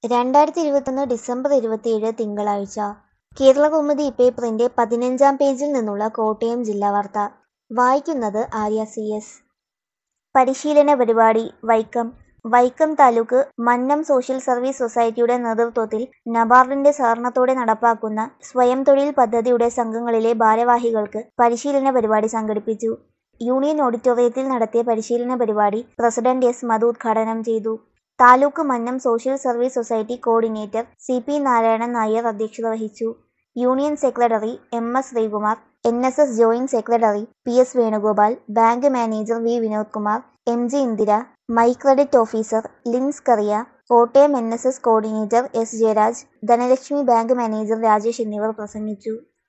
രണ്ടായിരത്തി ഇരുപത്തൊന്ന് ഡിസംബർ ഇരുപത്തിയേഴ് തിങ്കളാഴ്ച കേരളകൗമുദി പേപ്പറിന്റെ പതിനഞ്ചാം പേജിൽ നിന്നുള്ള കോട്ടയം ജില്ലാ വാർത്ത വായിക്കുന്നത് ആര്യ സി എസ് പരിശീലന പരിപാടി വൈക്കം വൈക്കം താലൂക്ക് മന്നം സോഷ്യൽ സർവീസ് സൊസൈറ്റിയുടെ നേതൃത്വത്തിൽ നബാർഡിന്റെ സഹകരണത്തോടെ നടപ്പാക്കുന്ന സ്വയം തൊഴിൽ പദ്ധതിയുടെ സംഘങ്ങളിലെ ഭാരവാഹികൾക്ക് പരിശീലന പരിപാടി സംഘടിപ്പിച്ചു യൂണിയൻ ഓഡിറ്റോറിയത്തിൽ നടത്തിയ പരിശീലന പരിപാടി പ്രസിഡന്റ് എസ് മധു ഉദ്ഘാടനം ചെയ്തു taluk Mannam social service society coordinator C P Narayanan Nair അധ്യക്ഷത വഹിച്ചു union secretary M S Sreekumar N S S joint secretary P S Venugopal bank manager V Vinod Kumar M G Indira മൈ credit officer Lins Kariya Kottayam N S S coordinator S Jayaraj Dhanalakshmi bank manager Rajesh എന്നിവർ പ്രസംഗിച്ചു